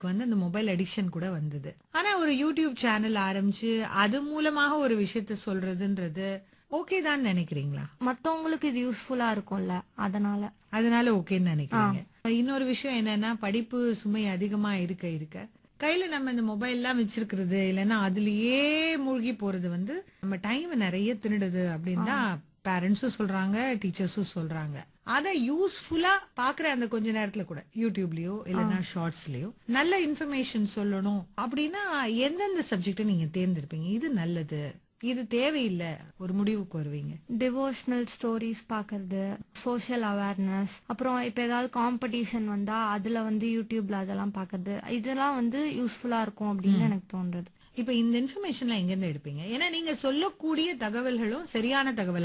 வந்து அந்த mobile addiction கூட வந்தது ஆனா ஒரு யூடியூப் சேனல் ஆரம்பிச்சு அது மூலமாக ஒரு விஷயத்த சொல்றதுன்றது ஓகே தான் நினைக்கிறீங்களா மத்தவங்களுக்கு இது யூஸ்ஃபுல்லா இருக்கும்ல அதனால அதனால ஓகேன்னு நினைக்கிறீங்க இன்னொரு விஷயம் என்னன்னா படிப்பு சுமை அதிகமா இருக்க இருக்க கையில நம்ம இந்த மொபைல் எல்லாம் வச்சிருக்கிறது இல்லைன்னா அதுலயே மூழ்கி போறது வந்து நம்ம டைம் நிறைய தின்னுடுது அப்படின்னு தான் பேரண்ட்ஸும் சொல்றாங்க டீச்சர்ஸும் சொல்றாங்க அதை யூஸ்ஃபுல்லா பாக்குற அந்த கொஞ்ச நேரத்துல கூட யூடியூப்லயோ இல்லைன்னா ஷார்ட்ஸ்லயோ நல்ல இன்ஃபர்மேஷன் சொல்லணும் அப்படின்னா எந்தெந்த சப்ஜெக்ட் நீங்க தேர்ந்தெடுப்பீங்க இது நல்லது இது தேவையில்லை ஒரு முடிவுக்கு வருவீங்க டிவோஷனல் ஸ்டோரிஸ் பார்க்கறது சோஷியல் அவேர்னஸ் அப்புறம் இப்போ ஏதாவது காம்படிஷன் வந்தா அதுல வந்து யூடியூப்ல அதெல்லாம் பார்க்கறது இதெல்லாம் வந்து யூஸ்ஃபுல்லா இருக்கும் அப்படின்னு எனக்கு தோன்றது இப்ப இந்த இன்ஃபர்மேஷன்லாம் எங்க இருந்து எடுப்பீங்க ஏன்னா நீங்க சொல்லக்கூடிய தகவல்களும் சரியான தகவல்